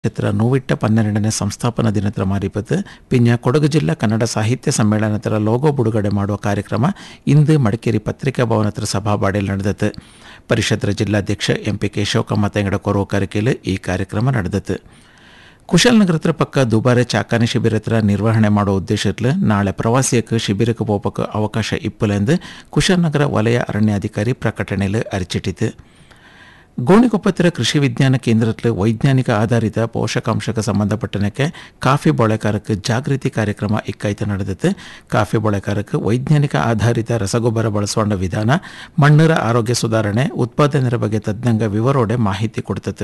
ಚಿತ್ರ ನೂವಿಟ್ಟ ಪನ್ನೆರಡನೇ ಸಂಸ್ಥಾಪನಾ ದಿನದ ಮಾರಿಪತ್ತು ಪಿಂಜ ಕೊಡಗು ಜಿಲ್ಲಾ ಕನ್ನಡ ಸಾಹಿತ್ಯ ಸಮ್ಮೇಳನದ ಲೋಗೋ ಬಿಡುಗಡೆ ಮಾಡುವ ಕಾರ್ಯಕ್ರಮ ಇಂದು ಮಡಿಕೇರಿ ಪತ್ರಿಕಾ ಭವನದ ಸಭಾಬಾಡಿಯಲ್ಲಿ ನಡೆದತ್ತು ಪರಿಷತ್ತರ ಜಿಲ್ಲಾಧ್ಯಕ್ಷ ಎಂ ಪಿ ಕೇಶವಕಮ್ಮ ತೆಂಗಡ ಕೊರವು ಕರಿಕೆಯಲ್ಲಿ ಈ ಕಾರ್ಯಕ್ರಮ ನಡೆದತ್ತು ಕುಶಾಲನಗರತ್ರ ಪಕ್ಕ ದುಬಾರೆ ಚಾಕಾನಿ ಶಿಬಿರತ್ರ ನಿರ್ವಹಣೆ ಮಾಡೋ ಉದ್ದೇಶದಲ್ಲಿ ನಾಳೆ ಪ್ರವಾಸಿಯಕ್ಕೆ ಶಿಬಿರಕ್ಕೆ ಹೋಗಕ್ಕೆ ಅವಕಾಶ ಇಪ್ಪಲೆಂದು ಕುಶಾಲನಗರ ವಲಯ ಅರಣ್ಯಾಧಿಕಾರಿ ಪ್ರಕಟಣೆಯಲ್ಲಿ ಅರಿಚಿಟ್ಟಿತು ಗೋಣಿಕೊಪ್ಪತ್ತರ ಕೃಷಿ ವಿಜ್ಞಾನ ಕೇಂದ್ರದಲ್ಲಿ ವೈಜ್ಞಾನಿಕ ಆಧಾರಿತ ಪೋಷಕಾಂಶಕ್ಕೆ ಸಂಬಂಧಪಟ್ಟನಕ್ಕೆ ಕಾಫಿ ಬೊಳೆಕಾರಕ್ಕೆ ಜಾಗೃತಿ ಕಾರ್ಯಕ್ರಮ ಇಕ್ಕಾಯ್ತು ನಡೆದತ್ತು ಕಾಫಿ ಬೊಳೆಕಾರಕ್ಕೆ ವೈಜ್ಞಾನಿಕ ಆಧಾರಿತ ರಸಗೊಬ್ಬರ ಬಳಸುವ ವಿಧಾನ ಮಣ್ಣರ ಆರೋಗ್ಯ ಸುಧಾರಣೆ ಉತ್ಪಾದನೆಯ ಬಗ್ಗೆ ತಜ್ಞಂಗ ವಿವರೋಡೆ ಮಾಹಿತಿ ಕೊಡ್ತದೆ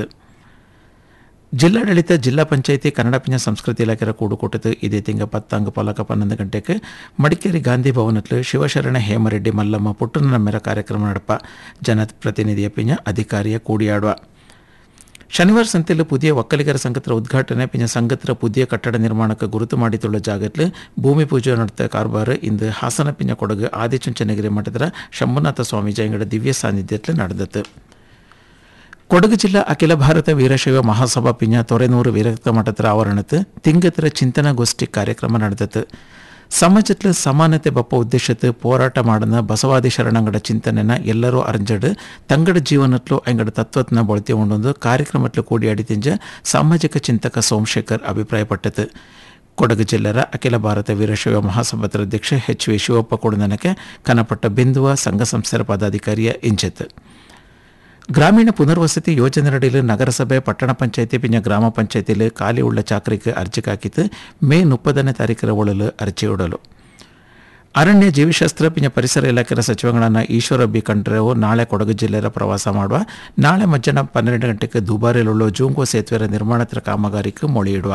ಜಿಲ್ಲಾಡಳಿತ ಜಿಲ್ಲಾ ಪಂಚಾಯಿತಿ ಕನ್ನಡ ಪಿಂಜ ಸಂಸ್ಕೃತಿ ಇಲಾಖೆಯ ಕೂಡುಕೂಟದ ಇದೇ ತಿಂಗ ಪತ್ತಾಂಗ ಪಲಕ ಪನ್ನೊಂದು ಗಂಟೆಗೆ ಮಡಿಕೇರಿ ಗಾಂಧಿ ಭವನದಲ್ಲಿ ಶಿವಶರಣ ಹೇಮರೆಡ್ಡಿ ಮಲ್ಲಮ್ಮ ಪುಟ್ಟನ ಮೆರ ಕಾರ್ಯಕ್ರಮ ನಡಪ ಜನಪ್ರತಿನಿಧಿಯ ಪಿಂಜ ಅಧಿಕಾರಿಯ ಕೂಡಿಯಾಡುವ ಶನಿವಾರ ಸಂತೆಯಲ್ಲಿ ಪುದಿಯ ಒಕ್ಕಲಿಗರ ಸಂಘತ್ರ ಉದ್ಘಾಟನೆ ಪಿಂಜ ಸಂಘತ್ರ ಪುದಿಯ ಕಟ್ಟಡ ನಿರ್ಮಾಣಕ್ಕೆ ಗುರುತು ಮಾಡಿತುಳ್ಳ ಜಾಗದಲ್ಲಿ ಭೂಮಿ ಪೂಜೆ ನಡೆದ ಕಾರ್ಬಾರ್ ಇಂದು ಹಾಸನ ಪಿಂಜ ಕೊಡಗು ಆದಿಚುಂಚನಗಿರಿ ಮಠದ ಶಂಭುನಾಥ ಸ್ವಾಮಿ ಜಯಂಗಡ ದಿವ್ಯ ಸಾನ್ನಿಧ್ಯದಲ್ಲಿ ನಡೆದತ್ತು ಕೊಡಗು ಜಿಲ್ಲಾ ಅಖಿಲ ಭಾರತ ವೀರಶೈವ ಮಹಾಸಭಾ ಪಿಂಜ ತೊರೆನೂರು ವೀರಕ್ತ ಮಠದ ಆವರಣത്ത് ತಿಂಗತ್ರ ಚಿಂತನಗೋಷ್ಠಿ ಕಾರ್ಯಕ್ರಮ ನಡೆದತ್ತು ಸಮಾಜத்தில் ಸಮಾನತೆ ಬಪ್ಪ ಉದ್ದೇಶத்து போராட்ட ಮಾಡಿದ ಬಸವಾದಿ ಶರಣಂಗಡ ಚಿಂತನೆನ ಎಲ್ಲರೂ ಅರ್ಜಡ್ ತಂಗಡ ಜೀವನತ್ಲು ಅಂಗಡ ತತ್ವತ್ನ ಬಳತಿ ಉಂಡೊಂದು ಕಾರ್ಯಕ್ರಮತ್ಲು ಕೂಡಿಯಾಡಿ ತಿಂಜ ಸಾಮಾಜಿಕ ಚಿಂತಕ ಸೋಮಶೇಖರ್ ಅಭಿಪ್ರಾಯಪಟ್ಟது ಕೊಡಗು ಜಿಲ್ಲೆರ ಅಖಿಲ ಭಾರತ ವೀರಶೈವ ಮಹಾಸಭಾದ ಅಧ್ಯಕ್ಷ ಎಚ್ ವಿ ಶಿವಪ್ಪ ಕೊಡನನಕ್ಕೆ ಕನಪಟ್ಟ ಬಿಂದುವ ಸಂಘ ಸಂಸ್ಥೆರ ಪದಾಧಿಕಾರಿಯ ಇಂಚತ್ ಗ್ರಾಮೀಣ ಪುನರ್ವಸತಿ ಯೋಜನೆಯಡಿಯಲ್ಲಿ ನಗರಸಭೆ ಪಟ್ಟಣ ಪಂಚಾಯತಿ ಪಿಂಜ ಗ್ರಾಮ ಪಂಚಾಯತಿಲಿ ಖಾಲಿ ಉಳ್ಳ ಚಾಕರಿಗೆ ಅರ್ಜಿ ಹಾಕಿತ್ತು ಮೇ ಮುಪ್ಪದನೇ ತಾರೀಕರ ಒಳಲು ಅರ್ಜಿ ಇಡಲು ಅರಣ್ಯ ಜೀವಿಶಾಸ್ತ್ರ ಪಿಂಜ ಪರಿಸರ ಇಲಾಖೆಯ ಸಚಿವಗಳನ್ನ ಈಶ್ವರ ಬಿ ಕಂಡ್ರೆವು ನಾಳೆ ಕೊಡಗು ಜಿಲ್ಲೆಯ ಪ್ರವಾಸ ಮಾಡುವ ನಾಳೆ ಮಧ್ಯಾಹ್ನ ಪನ್ನೆರಡು ಗಂಟೆಗೆ ದುಬಾರಿಯಲ್ಲುಳ್ಳ ಜೂಂಗೋ ಸೇತುವೆಯ ನಿರ್ಮಾಣದ ಕಾಮಗಾರಿಕೆ ಮೊಳೆಯಿಡುವ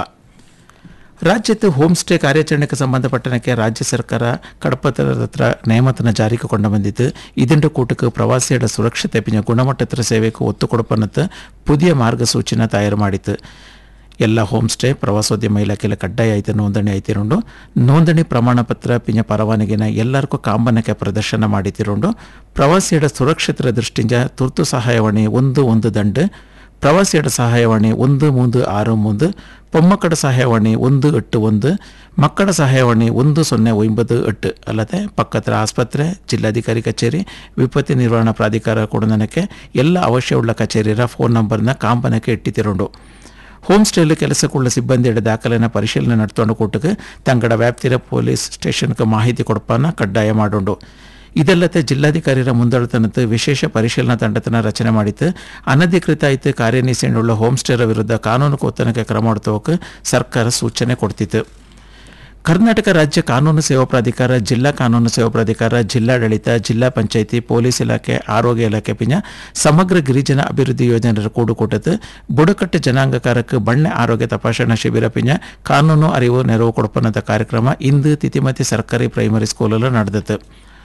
ರಾಜ್ಯದ ಹೋಮ್ ಸ್ಟೇ ಕಾರ್ಯಾಚರಣೆಗೆ ಸಂಬಂಧಪಟ್ಟನಕ್ಕೆ ರಾಜ್ಯ ಸರ್ಕಾರ ಕಡಪತ್ರ ಹತ್ರ ನೇಮತನ ಜಾರಿಗೆ ಕೊಂಡ ಬಂದಿದ್ದು ಇದೆಂಟು ಕೂಟಕ್ಕೆ ಪ್ರವಾಸಿಯರ ಸುರಕ್ಷತೆ ಪಿಂಜ ಗುಣಮಟ್ಟದ ಸೇವೆಗೆ ಒತ್ತು ಕೊಡಪನ್ನತ್ತು ಪುದಿಯ ಮಾರ್ಗಸೂಚಿನ ತಯಾರು ಮಾಡಿತ್ತು ಎಲ್ಲ ಹೋಮ್ ಸ್ಟೇ ಪ್ರವಾಸೋದ್ಯಮ ಇಲಾಖೆಯಲ್ಲಿ ಕಡ್ಡಾಯ ಐತೆ ನೋಂದಣಿ ಐತಿರುಂಡು ನೋಂದಣಿ ಪ್ರಮಾಣ ಪತ್ರ ಪಿಂಜ ಪರವಾನಗಿನ ಎಲ್ಲರಿಗೂ ಕಾಂಬನಕ್ಕೆ ಪ್ರದರ್ಶನ ಮಾಡಿತಿರುಂಡು ಪ್ರವಾಸಿಯರ ಸುರಕ್ಷತೆಯ ದೃಷ್ಟಿಂದ ತುರ್ತು ಸಹಾಯವಾಣಿ ಒಂದು ಒಂದು ದಂಡು ಪ್ರವಾಸಿಯರ ಸಹಾಯವಾಣಿ ಒಂದು ಮೂಂದು ಆರು ಮೂಂದು ಪೊಮ್ಮಕ್ಕಳ ಸಹಾಯವಾಣಿ ಒಂದು ಎಟ್ಟು ಒಂದು ಮಕ್ಕಳ ಸಹಾಯವಾಣಿ ಒಂದು ಸೊನ್ನೆ ಒಂಬತ್ತು ಎಟ್ಟು ಅಲ್ಲದೆ ಪಕ್ಕದ ಆಸ್ಪತ್ರೆ ಜಿಲ್ಲಾಧಿಕಾರಿ ಕಚೇರಿ ವಿಪತ್ತು ನಿರ್ವಹಣಾ ಪ್ರಾಧಿಕಾರ ಕೊಡನಕ್ಕೆ ಎಲ್ಲ ಅವಶ್ಯವುಳ್ಳ ಕಚೇರಿಯ ಫೋನ್ ನಂಬರ್ನ ಕಾಂಬನಕ್ಕೆ ಇಟ್ಟಿತಿರುಂಡು ಹೋಮ್ ಸ್ಟೇಲಿ ಕೆಲಸಕ್ಕುಳ್ಳ ಸಿಬ್ಬಂದಿಯ ದಾಖಲೆನ ಪರಿಶೀಲನೆ ನಡೆದುಕೊಂಡು ಕೂಟಕ್ಕೆ ತಂಗಡ ವ್ಯಾಪ್ತಿಯ ಪೊಲೀಸ್ ಸ್ಟೇಷನ್ಗೆ ಮಾಹಿತಿ ಕೊಡಪನ್ನ ಕಡ್ಡಾಯ ಮಾಡುಂಡು ಇದಲ್ಲದೆ ಜಿಲ್ಲಾಧಿಕಾರಿಯ ಮುಂದಾಳತನದ ವಿಶೇಷ ಪರಿಶೀಲನಾ ತಂಡತನ ರಚನೆ ಮಾಡಿತ್ತು ಅನಧಿಕೃತ ಆಯ್ತು ಕಾರ್ಯನಿರ್ವಹಿಸಿಕೊಳ್ಳುವ ಹೋಮ್ ಸ್ಟೇರ ವಿರುದ್ಧ ಕಾನೂನು ಕೋತನಕ್ಕೆ ಕ್ರಮ ಹೊಡ್ತೋಕೆ ಸರ್ಕಾರ ಸೂಚನೆ ಕೊಡ್ತಿತ್ತು ಕರ್ನಾಟಕ ರಾಜ್ಯ ಕಾನೂನು ಸೇವಾ ಪ್ರಾಧಿಕಾರ ಜಿಲ್ಲಾ ಕಾನೂನು ಸೇವಾ ಪ್ರಾಧಿಕಾರ ಜಿಲ್ಲಾಡಳಿತ ಜಿಲ್ಲಾ ಪಂಚಾಯಿತಿ ಪೊಲೀಸ್ ಇಲಾಖೆ ಆರೋಗ್ಯ ಇಲಾಖೆ ಪಿಂಜ ಸಮಗ್ರ ಗಿರಿಜನ ಅಭಿವೃದ್ಧಿ ಯೋಜನೆಯ ಕೂಡುಕೂಟದ್ದು ಬುಡಕಟ್ಟು ಜನಾಂಗಕಾರಕ್ಕೆ ಬಣ್ಣೆ ಆರೋಗ್ಯ ತಪಾಸಣಾ ಶಿಬಿರ ಪಿಂಜ ಕಾನೂನು ಅರಿವು ನೆರವು ಕೊಡಪನದ ಕಾರ್ಯಕ್ರಮ ಇಂದು ತಿತಿಮತಿ ಸರ್ಕಾರಿ ಪ್ರೈಮರಿ ಸ್ಕೂಲಲ್ಲಿ ನಡೆದಿತ್ತು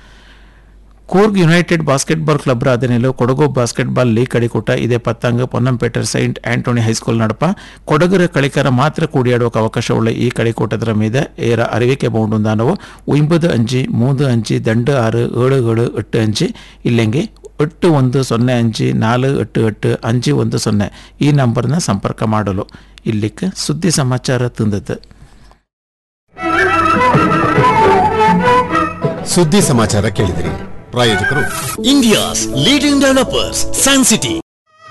ಕೂರ್ಗ್ ಯುನೈಟೆಡ್ ಬಾಸ್ಕೆಟ್ಬಾಲ್ ಕ್ಲಬ್ ರಾಧನೆಯಲ್ಲೂ ಕೊಡಗು ಬಾಸ್ಕೆಟ್ಬಾಲ್ ಲೀಗ್ ಕಡಿಕೂಟ ಇದೇ ಪತ್ತಾಂಗ ಪೊನ್ನಂಪೇಟರ್ ಸೈಂಟ್ ಆಂಟೋನಿ ಹೈಸ್ಕೂಲ್ ನಡಪ ಕೊಡಗರ ಕಳಿಕರ ಮಾತ್ರ ಕೂಡಿಯಾಡುವ ಅವಕಾಶವುಳ್ಳ ಈ ಕಡಿಕೂಟದ ಮೀದ ಏರ ಅರಿವಿಕೆ ಬೌಂಡುಂದಾನವು ಒಂಬದು ಅಂಜಿ ಮೂದು ಅಂಜಿ ದಂಡು ಆರು ಏಳು ಏಳು ಎಟ್ಟು ಅಂಜಿ ಇಲ್ಲೆಂಗೆ ಎಟ್ಟು ಒಂದು ಸೊನ್ನೆ ಅಂಜಿ ನಾಲ್ಕು ಎಟ್ಟು ಎಟ್ಟು ಅಂಜಿ ಒಂದು ಸೊನ್ನೆ ಈ ನಂಬರ್ನ ಸಂಪರ್ಕ ಮಾಡಲು ಇಲ್ಲಿಕ್ಕೆ ಸುದ್ದಿ ಸಮಾಚಾರ ತಂದದ್ದು ಸುದ್ದಿ ಸಮಾಚಾರ ಕೇಳಿದಿರಿ ಪ್ರಾಯೋಜಕರು India's leading developers, Sun City.